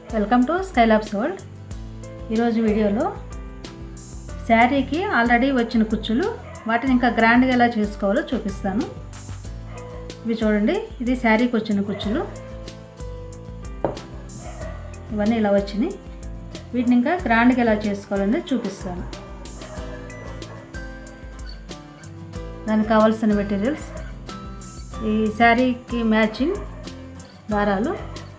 welcome to Skylabs world ఈరోజు వీడియోలో శారీకి ఆల్రెడీ వచ్చిన కుచ్చులు వాటిని ఇంకా గ్రాండ్గా ఎలా చేసుకోవాలో చూపిస్తాను ఇవి చూడండి ఇది శారీకి వచ్చిన కుచ్చులు ఇవన్నీ ఇలా వచ్చినాయి వీటిని ఇంకా గ్రాండ్గా ఎలా చేసుకోవాలనేది చూపిస్తాను దానికి కావాల్సిన మెటీరియల్స్ ఈ శారీకి మ్యాచింగ్ దారాలు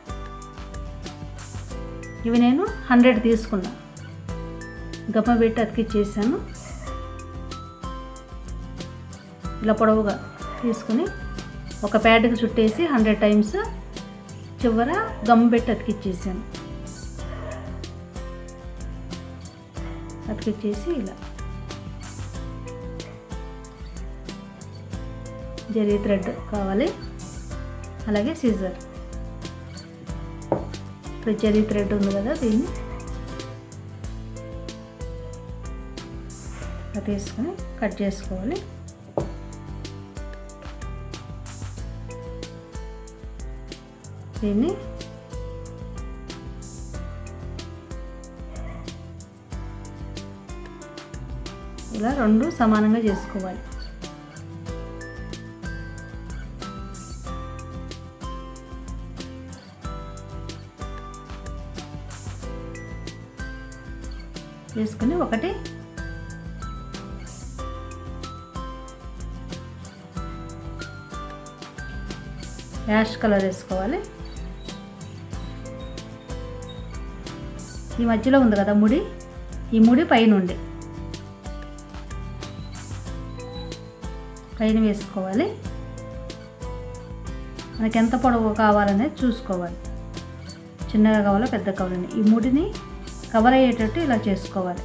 ఇవి నేను హండ్రెడ్ తీసుకున్నా గప్ప పెట్టి అతికిచ్చేసాను ఇలా పొడవుగా తీసుకుని ఒక ప్యాడ్కి చుట్టేసి హండ్రెడ్ టైమ్స్ చివర గమ్ పెట్టి అతికిచ్చేసాను అతికిచ్చేసి ఇలా జరీ థ్రెడ్ కావాలి అలాగే సీజర్ ఇప్పుడు జరీ థ్రెడ్ ఉంది కదా దీన్ని ఇలా తీసుకొని కట్ చేసుకోవాలి దీన్ని ఇలా రెండు సమానంగా చేసుకోవాలి తీసుకుని ఒకటి యాష్ కలర్ వేసుకోవాలి ఈ మధ్యలో ఉంది కదా ముడి ఈ ముడి పైన ఉండి పైన వేసుకోవాలి మనకి ఎంత పొడవు కావాలనేది చూసుకోవాలి చిన్నగా కావాలా పెద్ద కావాలని ఈ ముడిని కవర్ అయ్యేటట్టు ఇలా చేసుకోవాలి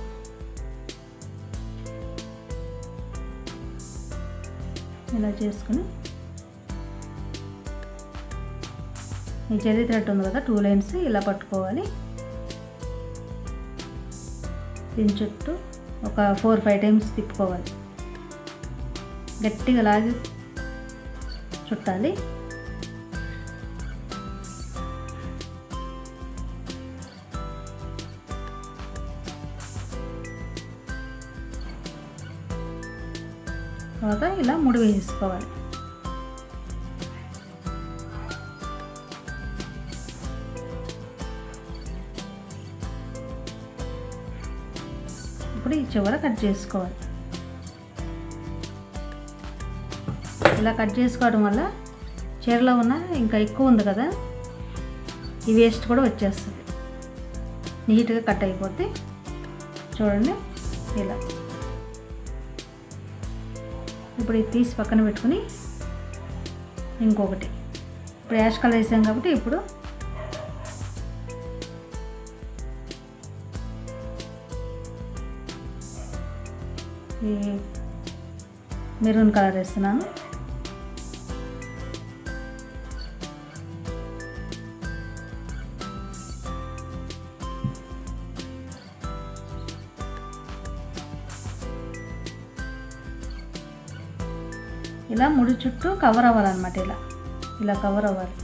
ఇలా చేసుకుని ఈ జరీ థ్రెడ్ ఉంది కదా టూ లైన్స్ ఇలా పట్టుకోవాలి దీని చుట్టూ ఒక ఫోర్ ఫైవ్ టైమ్స్ తిప్పుకోవాలి గట్టిగా లాగి చుట్టాలి తర్వాత ఇలా ముడి వేసుకోవాలి ఇప్పుడు ఈ చివర కట్ చేసుకోవాలి ఇలా కట్ చేసుకోవడం వల్ల చీరలో ఉన్న ఇంకా ఎక్కువ ఉంది కదా ఈ వేస్ట్ కూడా వచ్చేస్తుంది నీట్గా కట్ అయిపోతే చూడండి ఇలా ఇప్పుడు ఇది తీసి పక్కన పెట్టుకుని ఇంకొకటి ఇప్పుడు యాష్ కలర్ వేసాం కాబట్టి ఇప్పుడు ఈ మెరూన్ కలర్ వేస్తున్నాను ఇలా ముడి చుట్టూ కవర్ అవ్వాలన్నమాట ఇలా ఇలా కవర్ అవ్వాలి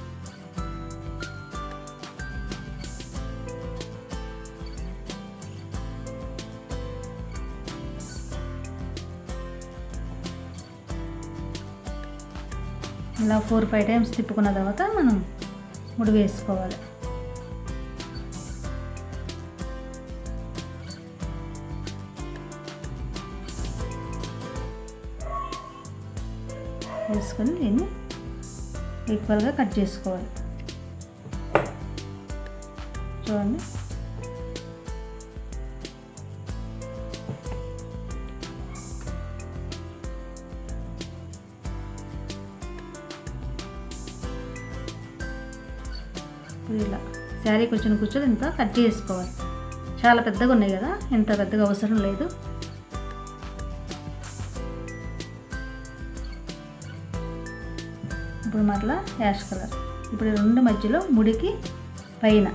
ఇలా ఫోర్ ఫైవ్ టైమ్స్ తిప్పుకున్న తర్వాత మనం ముడి వేసుకోవాలి వేసుకొని దీన్ని ఈక్వల్గా కట్ చేసుకోవాలి చూడండి ఇప్పుడు ఇలా శారీకి వచ్చిన కూర్చొని ఇంత కట్ చేసుకోవాలి చాలా పెద్దగా ఉన్నాయి కదా ఇంత పెద్దగా అవసరం లేదు ఇప్పుడు మరలా యాష్ కలర్ ఇప్పుడు ఈ రెండు మధ్యలో ముడికి పైన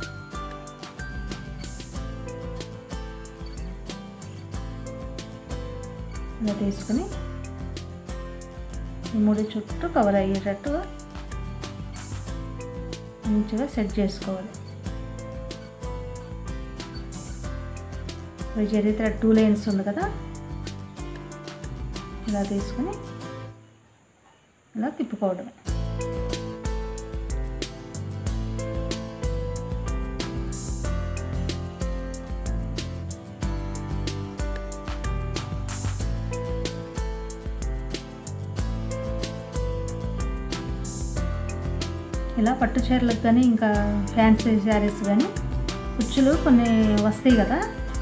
ఇలా తీసుకుని ఈ ముడి చుట్టూ కవర్ అయ్యేటట్టుగా మంచిగా సెట్ చేసుకోవాలి ఈ జరీ థ్రెడ్ టూ లైన్స్ ఉంది కదా ఇలా తీసుకుని ఇలా తిప్పుకోవడమే ఇలా పట్టు చీరలకు కానీ ఇంకా ఫ్యాన్సీ శారీస్ కానీ కుచ్చులు కొన్ని వస్తాయి కదా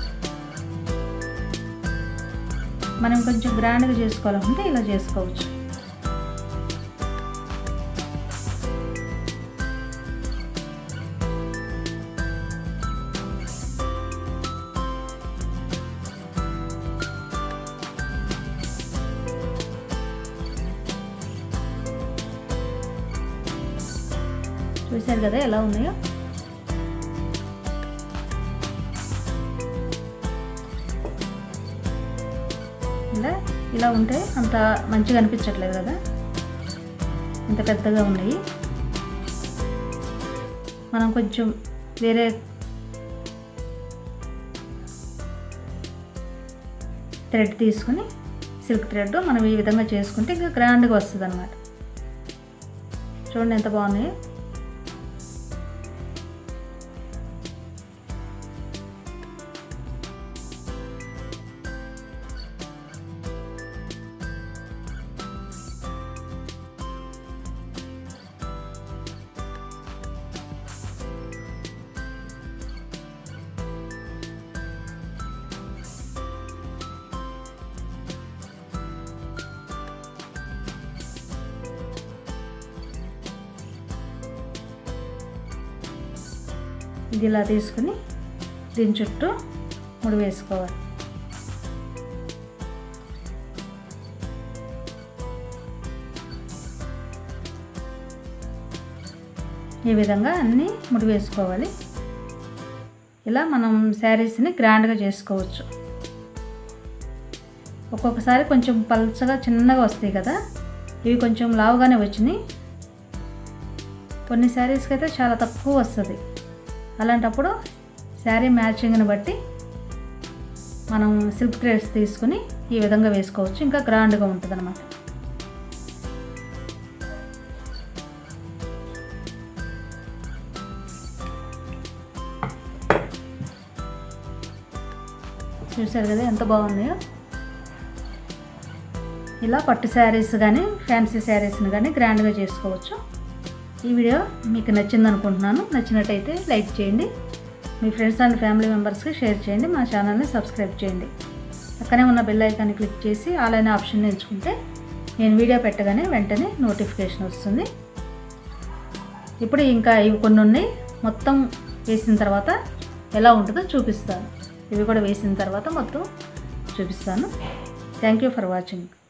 మనం కొంచెం గ్రాండ్గా చేసుకోవాలనుకుంటే ఇలా చేసుకోవచ్చు చూశారు కదా ఎలా ఉన్నాయో ఇలా ఇలా ఉంటే అంత మంచిగా అనిపించట్లేదు కదా ఇంత పెద్దగా ఉన్నాయి మనం కొంచెం వేరే థ్రెడ్ తీసుకుని సిల్క్ థ్రెడ్ మనం ఈ విధంగా చేసుకుంటే ఇంకా గ్రాండ్గా వస్తుంది అనమాట చూడండి ఎంత బాగున్నాయో ఇది ఇలా తీసుకుని దీని చుట్టూ ముడి వేసుకోవాలి ఈ విధంగా అన్నీ ముడి వేసుకోవాలి ఇలా మనం శారీస్ని గ్రాండ్గా చేసుకోవచ్చు ఒక్కొక్కసారి కొంచెం పల్చగా చిన్నగా వస్తాయి కదా ఇవి కొంచెం లావుగానే వచ్చినాయి కొన్ని శారీస్కి అయితే చాలా తక్కువ వస్తుంది అలాంటప్పుడు శారీ మ్యాచింగ్ని బట్టి మనం సిల్క్ థ్రెడ్స్ తీసుకుని ఈ విధంగా వేసుకోవచ్చు ఇంకా గ్రాండ్గా ఉంటుంది అనమాట చూసారు కదా ఎంత బాగున్నాయో ఇలా పట్టు శారీస్ కానీ ఫ్యాన్సీ శారీస్ని కానీ గ్రాండ్గా చేసుకోవచ్చు ఈ వీడియో మీకు నచ్చింది అనుకుంటున్నాను నచ్చినట్టయితే లైక్ చేయండి మీ ఫ్రెండ్స్ అండ్ ఫ్యామిలీ మెంబర్స్కి షేర్ చేయండి మా ఛానల్ని సబ్స్క్రైబ్ చేయండి పక్కనే ఉన్న బెల్ ఐకాన్ని క్లిక్ చేసి ఆల్ అనే ఆప్షన్ ఎంచుకుంటే నేను వీడియో పెట్టగానే వెంటనే నోటిఫికేషన్ వస్తుంది ఇప్పుడు ఇంకా ఇవి కొన్ని ఉన్నాయి మొత్తం వేసిన తర్వాత ఎలా ఉంటుందో చూపిస్తాను ఇవి కూడా వేసిన తర్వాత మొత్తం చూపిస్తాను థ్యాంక్ యూ ఫర్ వాచింగ్